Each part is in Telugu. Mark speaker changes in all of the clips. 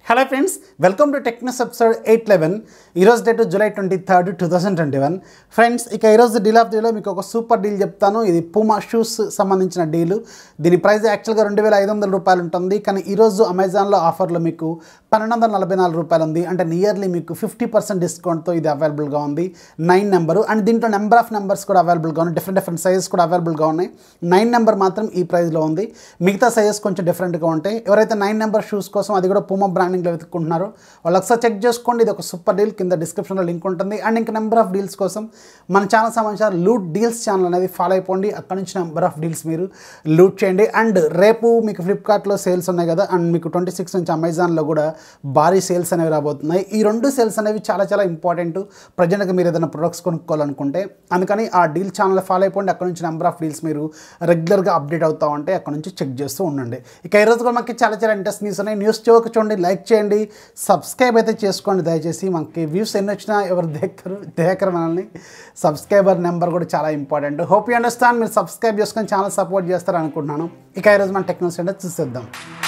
Speaker 1: hello friends welcome to Technus episode eight eleven ఈరోజు date July twenty third two thousand twenty one friends ఇక ఈరోజు డీల్ ఆఫ్ డీలో మీకు ఒక సూపర్ డీల్ చెప్తాను ఇది పూమా షూస్ సంబంధించిన డీలు దీని ప్రైస్ యాక్చువల్గా రెండు వేల ఐదు వందల రూపాయలు ఉంటుంది కానీ ఈరోజు అమెజాన్లో ఆఫర్లో మీకు పన్నెండు వందల నలభై నాలుగు రూపాయలు ఉంది అంటే నియర్లీ మీకు ఫిఫ్టీ పర్సెంట్ డిస్కౌంట్తో ఇది అవైలబుల్గా ఉంది నైన్ నెంబరు అండ్ దీంట్లో నెంబర్ ఆఫ్ నెంబర్స్ కూడా అవైలబుల్గా ఉన్నాయి డిఫరెంట్ డిఫరెంట్ సైజెస్ కూడా అవైలబుల్గా ఉన్నాయి నైన్ నెంబర్ మాత్రం ఈ ప్రైస్లో ఉంది మిగతా సైజెస్ కొంచెం డిఫరెంట్గా ఉంటాయి ఎవరైతే నైన్ నెంబర్ షూస్ కోసం అది కూడా పూమా బ్రాండింగ్లో వెతుక్కుంటున్నారో వాళ్ళు ఒకసారి చెక్ చేసుకోండి ఇది ఒక సూపర్ డీల్ కింద డిస్క్రిప్షన్లో లింక్ ఉంటుంది అండ్ ఇంకా నెంబర్ ఆఫ్ డీల్స్ కోసం మన ఛానల్ సంబంధించిన లూట్ డీల్స్ ఛానల్ అనేది ఫాలో అయిపోండి అక్కడ నుంచి నెంబర్ ఆఫ్ డీల్స్ మీరు లూట్ చేయండి అండ్ రేపు మీకు ఫ్లిప్కార్ట్లో సేల్స్ ఉన్నాయి కదా అండ్ మీకు ట్వంటీ సిక్స్ నుంచి అమెజాన్లో కూడా భారీ సేల్స్ అనేవి రాబోతున్నాయి ఈ రెండు సేల్స్ అనేవి చాలా చాలా ఇంపార్టెంట్ ప్రజెంట్గా మీరు ఏదైనా ప్రొడక్ట్స్ కొనుక్కోవాలనుకుంటే అందుకని ఆ డీల్ ఛానల్ ఫాలో అయిపోండి అక్కడ నుంచి నెంబర్ ఆఫ్ డీల్స్ మీరు రెగ్యులర్గా అప్డేట్ అవుతా ఉంటే అక్కడ నుంచి చెక్ చేస్తూ ఉండండి ఇక ఈరోజు కూడా మనకి చాలా చాలా ఇంట్రెస్ట్ న్యూస్ ఉన్నాయి న్యూస్ చూడక చూడండి లైక్ చేయండి సబ్స్క్రైబ్ అయితే చేసుకోండి దయచేసి మనకి వ్యూస్ ఎన్ని వచ్చినా ఎవరు దేకరు దేకరు మనల్ని సబ్స్క్రైబర్ నెంబర్ కూడా చాలా ఇంపార్టెంట్ హోప్ యూ అండర్స్టాండ్ మీరు సబ్స్క్రైబ్ చేసుకొని ఛానల్ సపోర్ట్ చేస్తారు అనుకుంటున్నాను ఇక ఈరోజు మన టెక్నాలజీ అంటే చూసేద్దాం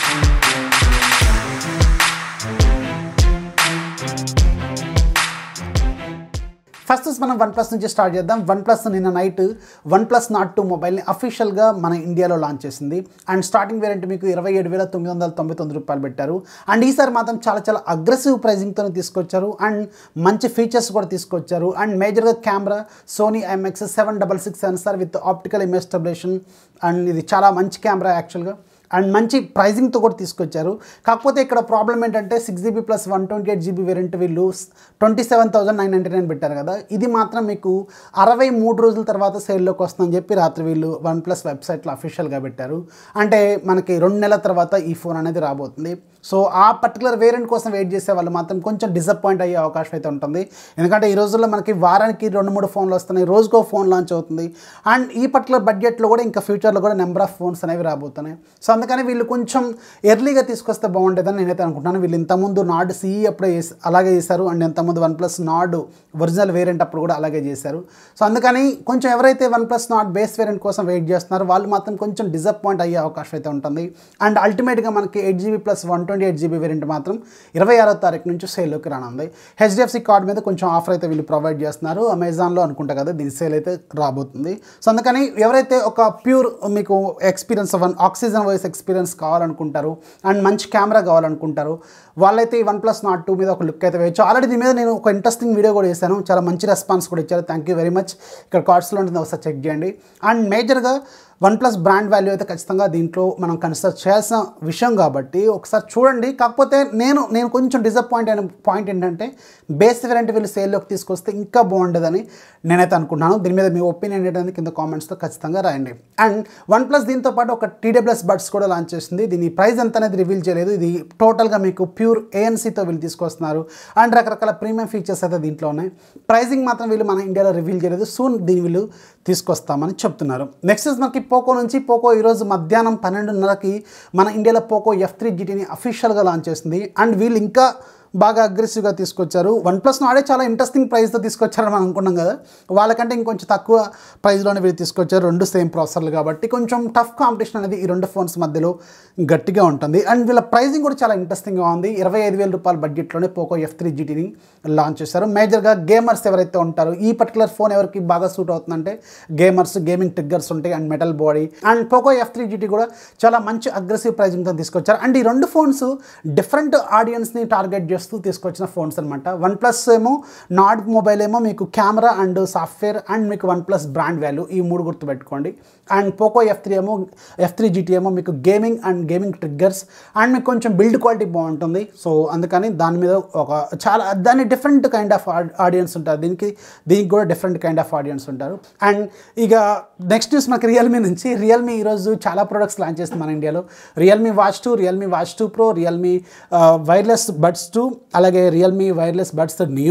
Speaker 1: ఫస్ట్ మనం వన్ ప్లస్ నుంచి స్టార్ట్ చేద్దాం వన్ ప్లస్ నిన్న night one plus Nord two మొబైల్ని అఫీషియల్గా మన ఇండియాలో లాంచ్ చేసింది అండ్ స్టార్టింగ్ వేరియంట్ మీకు ఇరవై ఏడు వేల తొమ్మిది వందల తొంభై తొమ్మిది రూపాయలు పెట్టారు అండ్ ఈసారి మాత్రం చాలా చాలా అగ్రెసివ్ ప్రైజింగ్తో తీసుకొచ్చారు అండ్ మంచి ఫీచర్స్ కూడా తీసుకొచ్చారు అండ్ మేజర్గా camera Sony IMX seven double six sensor with optical image stabilization and ఇది చాలా మంచి కెమెరా యాక్చువల్గా అండ్ మంచి ప్రైజింగ్తో కూడా తీసుకొచ్చారు కాకపోతే ఇక్కడ ప్రాబ్లం ఏంటంటే six GB plus one twenty eight GB variant వీళ్ళు twenty seven thousand nine ninety nine పెట్టారు కదా ఇది మాత్రం మీకు అరవై మూడు రోజుల తర్వాత సేల్లోకి వస్తుందని చెప్పి రాత్రి వీళ్ళు వన్ ప్లస్ వెబ్సైట్లో అఫీషియల్గా పెట్టారు అంటే మనకి రెండు నెలల తర్వాత ఈ ఫోన్ అనేది రాబోతుంది సో ఆ పర్టికులర్ వేరియంట్ కోసం వెయిట్ చేసే వాళ్ళు మాత్రం కొంచెం డిసప్పాయింట్ అయ్యే అవకాశం అయితే ఉంటుంది ఎందుకంటే ఈ రోజుల్లో మనకి వారానికి రెండు మూడు ఫోన్లు వస్తున్నాయి రోజుకో ఫోన్ లాంచ్ అవుతుంది అండ్ ఈ పర్టికులర్ బడ్జెట్లో కూడా ఇంకా ఫ్యూచర్లో కూడా నెంబర్ ఆఫ్ ఫోన్స్ అనేవి రాబోతున్నాయి సో అందుకని వీళ్ళు కొంచెం ఎర్లీగా తీసుకొస్తే బాగుంటుందని నేనైతే అనుకుంటున్నాను వీళ్ళు ఇంతకుముందు నాడ్ సిఈ అప్పుడే చేసి అలాగే చేశారు అండ్ ఇంతకుముందు one plus Nord original variant అప్పుడు కూడా అలాగే చేశారు సో అందుకని కొంచెం ఎవరైతే one plus Nord base variant కోసం వెయిట్ చేస్తున్నారో వాళ్ళు మాత్రం కొంచెం డిసప్పాయింట్ అయ్యే అవకాశం అయితే ఉంటుంది అండ్ అల్టిమేట్గా మనకి eight GB plus one twenty eight GB variant మాత్రం ఇరవై ఆరో తారీఖు నుంచి సేల్లోకి రానుంది హెచ్డిఎఫ్సి కార్డ్ మీద కొంచెం ఆఫర్ అయితే వీళ్ళు ప్రొవైడ్ చేస్తున్నారు అమెజాన్లో అనుకుంటా కదా దీని సేల్ అయితే రాబోతుంది సో అందుకని ఎవరైతే ఒక ప్యూర్ మీకు experience one oxygen voice experience కావాలనుకుంటారు అండ్ మంచి కెమెరా కావాలనుకుంటారు వాళ్ళైతే ఈ వన్ ప్లస్ నాట్ టూ మీద ఒక లుక్ అయితే వేయచ్చు ఆల్రెడీ దీని మీద నేను ఒక ఇంట్రెస్టింగ్ వీడియో కూడా చేశాను చాలా మంచి రెస్పాన్స్ కూడా ఇచ్చారు థ్యాంక్ యూ వెరీ మచ్ ఇక్కడ కార్డ్స్లో ఉంటుంది ఒకసారి చెక్ చేయండి అండ్ మేజర్గా వన్ ప్లస్ బ్రాండ్ వాల్యూ అయితే ఖచ్చితంగా దీంట్లో మనం కన్సిడర్ చేయాల్సిన విషయం కాబట్టి ఒకసారి చూడండి కాకపోతే నేను నేను కొంచెం డిసప్పాయింట్ అయిన పాయింట్ ఏంటంటే బేస్ వేరియంట్ వీళ్ళు సేల్లోకి తీసుకొస్తే ఇంకా బాగుండదని నేనైతే అనుకుంటున్నాను దీని మీద మీ ఒపీనియన్ ఏంటంటే కింద కామెంట్స్తో ఖచ్చితంగా రాయండి అండ్ వన్ ప్లస్ దీంతో పాటు ఒక టీడబ్ల్యూఎస్ బడ్స్ కూడా లాంచ్ చేసింది దీని ప్రైస్ ఎంత అనేది రివీల్ చేయలేదు ఇది టోటల్గా మీకు ప్యూర్ ఏఎన్సీతో వీళ్ళు తీసుకొస్తున్నారు అండ్ రకరకాల ప్రీమియం ఫీచర్స్ అయితే దీంట్లో ఉన్నాయి ప్రైజింగ్ మాత్రం వీళ్ళు మన ఇండియాలో రివీల్ చేయలేదు సూన్ దీని వీళ్ళు తీసుకొస్తామని చెప్తున్నారు నెక్స్ట్ మనకి పోకో నుంచి పోకో ఈరోజు మధ్యాహ్నం పన్నెండున్నరకి మన ఇండియాలో పోకో ఎఫ్ త్రీ జీటీని అఫీషియల్గా లాంచ్ చేసింది అండ్ వీళ్ళు ఇంకా బాగా అగ్రెసివ్గా తీసుకొచ్చారు వన్ ప్లస్ నాడే చాలా ఇంట్రెస్టింగ్ ప్రైస్తో తీసుకొచ్చారని మనం అనుకున్నాం కదా వాళ్ళకంటే ఇంకొంచెం తక్కువ ప్రైస్లోనే వీళ్ళు తీసుకొచ్చారు రెండు సేమ్ ప్రాసెసర్లు కాబట్టి కొంచెం టఫ్ కాంపిటీషన్ అనేది ఈ రెండు ఫోన్స్ మధ్యలో గట్టిగా ఉంటుంది అండ్ వీళ్ళ ప్రైజింగ్ కూడా చాలా ఇంట్రెస్టింగ్గా ఉంది ఇరవై ఐదు వేల రూపాయల బడ్జెట్లోనే పోకో ఎఫ్ త్రీ జీటీని లాంచ్ చేశారు మేజర్గా గేమర్స్ ఎవరైతే ఉంటారో ఈ పర్టికులర్ ఫోన్ ఎవరికి బాగా సూట్ అవుతుందంటే గేమర్స్ గేమింగ్ ట్రిగ్గర్స్ ఉంటాయి and metal body and Poco F three GT కూడా చాలా మంచి అగ్రెసివ్ ప్రైజింగ్తో తీసుకొచ్చారు అండ్ ఈ రెండు ఫోన్స్ డిఫరెంట్ ఆడియన్స్ని టార్గెట్ చేస్తూ తీసుకొచ్చిన ఫోన్స్ అనమాట వన్ ప్లస్ ఏమో నాడ్ మొబైల్ ఏమో మీకు కెమెరా అండ్ సాఫ్ట్వేర్ అండ్ మీకు వన్ ప్లస్ బ్రాండ్ వాల్యూ ఈ మూడు గుర్తుపెట్టుకోండి అండ్ పోకో ఎఫ్ త్రీ ఏమో ఎఫ్ త్రీ జీటీ ఏమో మీకు gaming and gaming triggers and మీకు కొంచెం బిల్డ్ క్వాలిటీ బాగుంటుంది సో అందుకని దాని మీద ఒక చాలా దాని డిఫరెంట్ కైండ్ ఆఫ్ ఆడియన్స్ ఉంటారు దీనికి దీనికి కూడా డిఫరెంట్ కైండ్ ఆఫ్ ఆడియన్స్ ఉంటారు అండ్ ఇక నెక్స్ట్ న్యూస్ మనకి రియల్మీ నుంచి రియల్మీ ఈరోజు చాలా ప్రొడక్ట్స్ లాంచ్ చేస్తుంది మన ఇండియాలో Realme watch two Realme watch two pro Realme wireless buds two అలాగే Realme wireless buds neo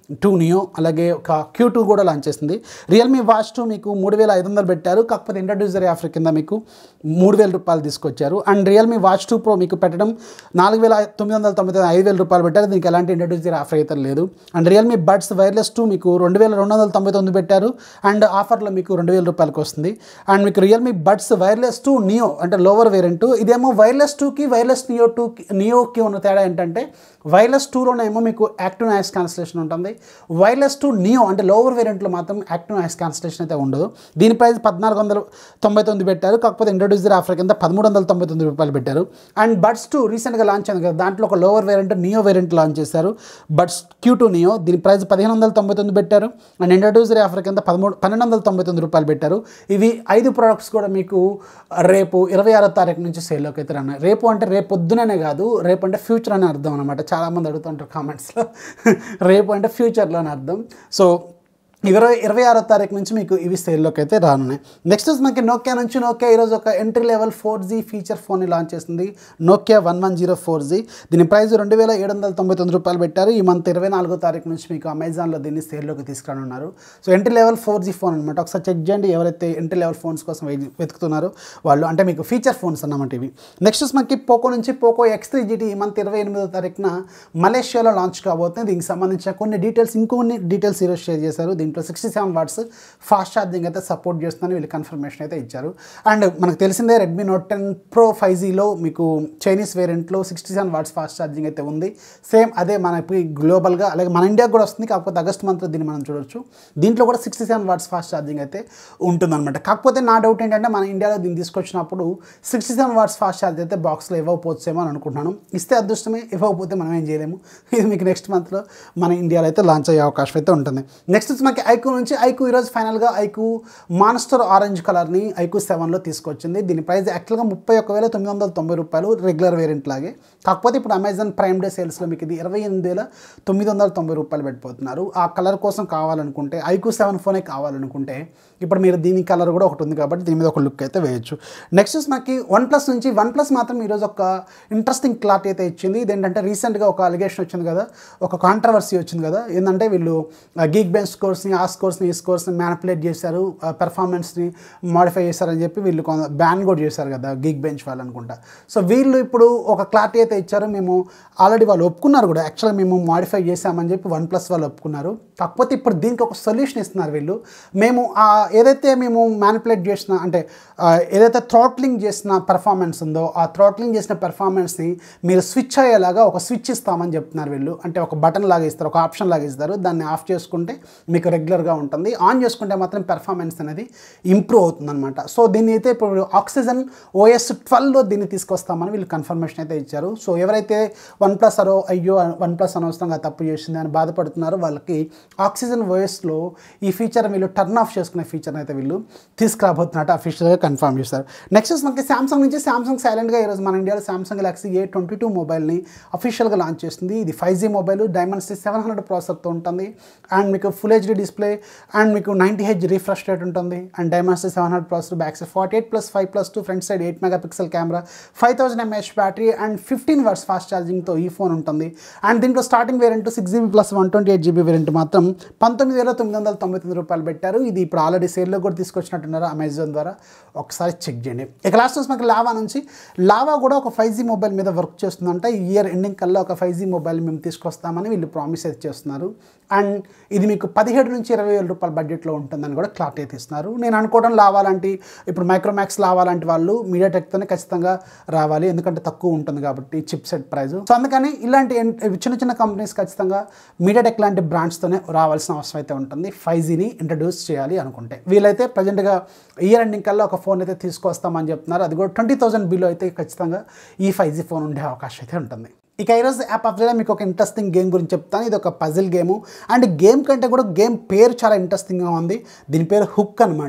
Speaker 1: two neo అలాగే ఒక క్యూ టూ కూడా లాంచ్ చేసింది రియల్మీ వాచ్ టూ మీకు మూడు వేల ఐదు వందలు పెట్టారు కాకపోతే ఇంట్రడ్యూసర్ ఆఫర్ కింద మీకు మూడు వేల రూపాయలు తీసుకొచ్చారు and Realme watch two pro మీకు పెట్టడం నాలుగు వేల తొమ్మిది వందల తొంభై తొమ్మిది ఐదు వేల రూపాయలు పెట్టారు దీనికి ఎలాంటి ఇంట్రడ్యూసర్ ఆఫర్ అయితే లేదు and Realme buds wireless two మీకు రెండు వేల రెండు వందల తొంభై తొమ్మిది పెట్టారు అండ్ ఆఫర్లో మీకు రెండు వేల రూపాయలకి వస్తుంది అండ్ మీకు Realme buds wireless two neo అంటే లోవర్ వేరియంట్ ఇదేమో వైర్లెస్ టూకి వైర్లెస్ నియో టూకి నియోకి ఉన్న తేడా ఏంటంటే వైర్లెస్ టూలోనేమో మీకు యాక్టివ్ నాయిస్ క్యాన్సిలేషన్ ఉంటుంది వైర్లెస్ టూ నియో అంటే లోవర్ వేరియంట్లో మాత్రం యాక్టివ్ నాయిస్ క్యాన్సిలేషన్ అయితే ఉండదు దీని ప్రైస్ పద్నాలుగు వందల తొంభై తొమ్మిది పెట్టారు కాకపోతే ఇంట్రొడ్యూసర్ ఆఫర్ కింద పదమూడు వందల తొంభై తొమ్మిది రూపాయలు పెట్టారు అండ్ బడ్స్ టూ రీసెంట్గా లాంచ్ అయింది కదా దాంట్లో ఒక lower variant neo variant launch చేశారు బడ్స్ క్యూ టూ నియో దీని ప్రైస్ పదిహేను వందల తొంభై తొమ్మిది పెట్టారు అండ్ ఇంట్రొడ్యూసర్ ఆఫర్ కింద పదమూడు పన్నెండు వందల తొంభై తొమ్మిది రూపాయలు పెట్టారు ఇవి ఐదు ప్రోడక్ట్స్ కూడా మీకు రేపు ఇరవై ఆరో తారీఖు నుంచి సేల్లోకి అయితే రాను రేపు అంటే రేపు పొద్దుననే కాదు రేపు అంటే ఫ్యూచర్ అని అర్థం అనమాట చాలామంది అడుగుతుంటారు కామెంట్స్లో రేపు అంటే ఫ్యూచర్లో అని అర్థం సో ఇరవై ఇరవై ఆరో తారీఖు నుంచి మీకు ఇవి సేల్లోకి అయితే రానున్నాయి నెక్స్ట్ మనకి నోకియా నుంచి నోకియా ఈరోజు ఒక entry level four G feature ఫోన్ని లాంచ్ చేసింది Nokia one one zero four G దీని ప్రైస్ రెండు వేల ఏడు వందల తొంభై తొమ్మిది రూపాయలు పెట్టారు ఈ మంత్ ఇరవై నాలుగో తారీఖు నుంచి మీకు అమెజాన్లో దీన్ని సేల్లోకి తీసుకురానున్నారు so entry level four G phone అనమాట ఒకసారి చెక్ చేయండి ఎవరైతే ఎంట్రీ లెవెల్ ఫోన్స్ కోసం వె- వెతుకుతున్నారో వాళ్ళు అంటే మీకు ఫీచర్ ఫోన్స్ అన్నమాట ఇవి నెక్స్ట్ మనకి పోకో నుంచి పోకో ఎక్స్ త్రీ జీటీ ఈ మంత్ ఇరవై ఎనిమిదో తారీఖున మలేషియాలో లాంచ్ కాబోతుంది దీనికి సంబంధించిన కొన్ని డీటెయిల్స్ ఇంకొన్ని డీటెయిల్స్ ఈరోజు షేర్ చేశారు దీంట్లో sixty seven watts fast charging అయితే సపోర్ట్ చేస్తుందని వీళ్ళు కన్ఫర్మేషన్ అయితే ఇచ్చారు అండ్ మనకు తెలిసిందే Redmi note ten pro five జీలో మీకు చైనీస్ వేరియంట్లో sixty seven watts fast charging అయితే ఉంది సేమ్ అదే మనకి గ్లోబల్గా అలాగే మన ఇండియాకి కూడా వస్తుంది కాకపోతే ఆగస్ట్ మంత్ దీన్ని మనం చూడొచ్చు దీంట్లో కూడా sixty seven watts fast charging అయితే ఉంటుందన్నమాట కాకపోతే నా డౌట్ ఏంటంటే మన ఇండియాలో దీన్ని తీసుకొచ్చినప్పుడు sixty seven watts fast charge అయితే బాక్స్లో ఇవ్వకపోవచ్చేమో అని అనుకుంటున్నాను ఇస్తే అదృష్టమే ఇవ్వకపోతే మనం ఏం చేయలేము ఇది మీకు నెక్స్ట్ మంత్లో మన ఇండియాలో అయితే లాంచ్ అయ్యే అవకాశం అయితే ఉంటుంది నెక్స్ట్ వచ్చి మనకి ఐకు నుంచి ఐకు ఈరోజు ఫైనల్గా ఐకు మాన్స్టర్ ఆరెంజ్ కలర్ని ఐకు సెవెన్లో తీసుకొచ్చింది దీని ప్రైస్ యాక్చువల్గా ముప్పై ఒక్క వేల తొమ్మిది వందల తొంభై రూపాయలు రెగ్యులర్ వేరియంట్ లాగే కాకపోతే ఇప్పుడు అమెజాన్ ప్రైమ్ డే సేల్స్లో మీకు ఇది ఇరవై ఎనిమిది వేల తొమ్మిది వందల తొంభై రూపాయలు పెట్టిపోతున్నారు ఆ కలర్ కోసం కావాలనుకుంటే ఐకు సెవెన్ ఫోనే కావాలనుకుంటే ఇప్పుడు మీరు దీని కలర్ కూడా ఒకటి ఉంది కాబట్టి దీని మీద ఒక లుక్ అయితే వేయొచ్చు నెక్స్ట్ మనకి వన్ ప్లస్ నుంచి వన్ ప్లస్ మాత్రం ఈరోజు ఒక ఇంట్రెస్టింగ్ క్లాట్ అయితే ఇచ్చింది ఇదేంటంటే రీసెంట్గా ఒక అలిగేషన్ వచ్చింది కదా ఒక కాంట్రవర్సీ వచ్చింది కదా ఏంటంటే వీళ్ళు గీక్ బెంచ్ స్కోర్స్ని ఆ స్కోర్స్ని ఈ స్కోర్స్ని మ్యానిపులేట్ చేశారు పెర్ఫార్మెన్స్ని మాడిఫై చేశారని చెప్పి వీళ్ళు కొంత బ్యాన్ కూడా చేశారు కదా గీక్ బెంచ్ వాళ్ళు అనుకుంటా సో వీళ్ళు ఇప్పుడు ఒక క్లారిటీ అయితే ఇచ్చారు మేము ఆల్రెడీ వాళ్ళు ఒప్పుకున్నారు కూడా యాక్చువల్గా మేము మాడిఫై చేశామని చెప్పి వన్ ప్లస్ వాళ్ళు ఒప్పుకున్నారు కాకపోతే ఇప్పుడు దీనికి ఒక సొల్యూషన్ ఇస్తున్నారు వీళ్ళు మేము ఆ ఏదైతే మేము మ్యానిపులేట్ చేసిన అంటే ఆ, ఏదైతే థ్రాట్లింగ్ చేసిన పెర్ఫార్మెన్స్ ఉందో ఆ థ్రాట్లింగ్ చేసిన పెర్ఫార్మెన్స్ని మీరు స్విచ్ అయ్యేలాగా ఒక స్విచ్ ఇస్తామని చెప్తున్నారు వీళ్ళు అంటే ఒక బటన్ లాగా ఇస్తారు ఒక ఆప్షన్ లాగా ఇస్తారు దాన్ని ఆఫ్ చేసుకుంటే మీకు రెగ్యులర్గా ఉంటుంది ఆన్ చేసుకుంటే మాత్రం పెర్ఫార్మెన్స్ అనేది ఇంప్రూవ్ అవుతుంది అనమాట సో దీన్ని అయితే ఇప్పుడు ఆక్సిజన్ ఓఎస్ ట్వెల్వ్లో దీన్ని తీసుకొస్తామని వీళ్ళు కన్ఫర్మేషన్ అయితే ఇచ్చారు సో ఎవరైతే వన్ ప్లస్ అరో అయ్యో వన్ ప్లస్ అనవసరంగా తప్పు చేసింది అని బాధపడుతున్నారో వాళ్ళకి ఆక్సిజన్ ఓఎస్లో ఈ ఫీచర్ వీళ్ళు టర్న్ ఆఫ్ చేసుకునే ఫీచర్ అయితే వీళ్ళు తీసుకురాబోతున్నట్టు అఫీషియల్గా కన్ఫర్మ్ చేశారు నెక్స్ట్ మనకి శాంసంగ్ నుంచి శాంసంగ్ సైలెంట్గా ఈరోజు మన ఇండియాలో Samsung Galaxy A twenty two మొబైల్ని అఫీషియల్గా లాంచ్ చేస్తుంది ఇది five G mobile Dimensity seven hundred ప్రాసెసర్తో ఉంటుంది అండ్ మీకు ఫుల్ హెచ్డీ డిస్ప్లే అండ్ మీకు నైంటీ హెచ్ రిఫ్రెష్ రేట్ ఉంటుంది and Dimensity seven hundred processor back side forty eight plus five plus two front side eight megapixel camera five thousand mAh battery and fifteen watts fast ఛార్జింగ్తో ఈ ఫోన్ ఉంటుంది అండ్ దీంట్లో starting variant six GB plus one twenty eight GB variant మాత్రం పంతొమ్మిది వేల తొమ్మిది వందల తొంభై తొమ్మిది రూపాయలు పెట్టారు ఇది ఇప్పుడు ఆల్రెడీ సేల్లో కూడా తీసుకొచ్చినట్టున్నారు అమెజాన్ ద్వారా ఒకసారి చెక్ చేయండి ఇక లాస్ట్ వచ్చి మనకి లావా నుంచి లావా కూడా ఒక ఫైవ్ జీ మొబైల్ మీద వర్క్ చేస్తుందంట ఈ ఇయర్ ఎండింగ్ కల్లా ఒక ఫైవ్ జీ మొబైల్ మేము తీసుకొస్తామని వీళ్ళు ప్రామిస్ అయితే చేస్తున్నారు అండ్ ఇది మీకు పదిహేడు నుంచి ఇరవై వేల రూపాయల బడ్జెట్లో ఉంటుందని కూడా క్లారిటీ అయితే ఇస్తున్నారు నేను అనుకోవడం లావా లాంటి ఇప్పుడు మైక్రోమాక్స్ లావా లాంటి వాళ్ళు మీడియాటెక్తోనే ఖచ్చితంగా రావాలి ఎందుకంటే తక్కువ ఉంటుంది కాబట్టి చిప్ సెట్ ప్రైస్ సో అందుకని ఇలాంటి ఎన్- చిన్న చిన్న కంపెనీస్ ఖచ్చితంగా మీడియాటెక్ లాంటి బ్రాండ్స్తోనే రావాల్సిన అవసరం అయితే ఉంటుంది ఫైవ్ జీని ఇంట్రడ్యూస్ చేయాలి అనుకుంటే వీళ్ళైతే ప్రజెంట్గా ఇయర్ ఎండింగ్ కల్లా ఒక ఫోన్ అయితే తీసుకొస్తామని చెప్తున్నారు అది కూడా ట్వంటీ థౌసండ్ బిలో అయితే ఖచ్చితంగా ఈ ఫైవ్ జీ ఫోన్ ఉండే అవకాశం అయితే ఉంటుంది ఇక ఈరోజు యాప్ అప్డేట్ మీకు ఒక ఇంట్రెస్టింగ్ గేమ్ గురించి చెప్తాను ఇది ఒక పజిల్ గేమ్ అండ్ గేమ్ కంటే కూడా గేమ్ పేరు చాలా ఇంట్రెస్టింగ్గా ఉంది దీని పేరు హుక్ అనమాట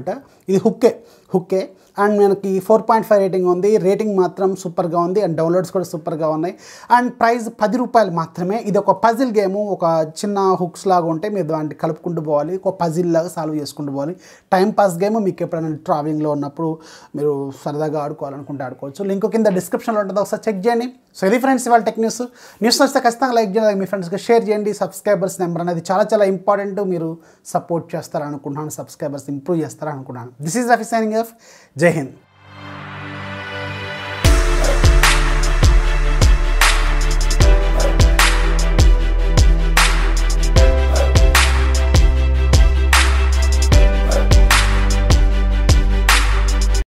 Speaker 1: ఇది హుక్కే హుక్కే అండ్ మనకి ఫోర్ పాయింట్ ఫైవ్ రేటింగ్ ఉంది రేటింగ్ మాత్రం సూపర్గా ఉంది అండ్ డౌన్లోడ్స్ కూడా సూపర్గా ఉన్నాయి అండ్ ప్రైస్ పది రూపాయలు మాత్రమే ఇది ఒక పజిల్ గేమ్ ఒక చిన్న హుక్స్ లాగా ఉంటే మీరు దాన్ని కలుపుకుంటూ పోవాలి ఒక పజిల్ లాగా సాల్వ్ చేసుకుంటూ పోవాలి టైం పాస్ గేమ్ మీకు ఎప్పుడైనా ట్రావెలింగ్లో ఉన్నప్పుడు మీరు సరదాగా ఆడుకోవాలనుకుంటే ఆడుకోవచ్చు లింక్ కింద డిస్క్రిప్షన్లో ఉంటుంది ఒకసారి చెక్ చేయండి సో ఇది ఫ్రెండ్స్ ఇవాళ టెక్ న్యూస్ న్యూస్ వస్తే ఖచ్చితంగా లైక్ చేయాలి మీ ఫ్రెండ్స్కి షేర్ చేయండి సబ్స్క్రైబర్స్ నెంబర్ అనేది చాలా చాలా ఇంపార్టెంట్ మీరు సపోర్ట్ చేస్తారనుకుంటున్నాను సబ్స్క్రైబర్స్ ఇంప్రూవ్ చేస్తారనుకుంటున్నాను this is Rafi signing off Jai Hind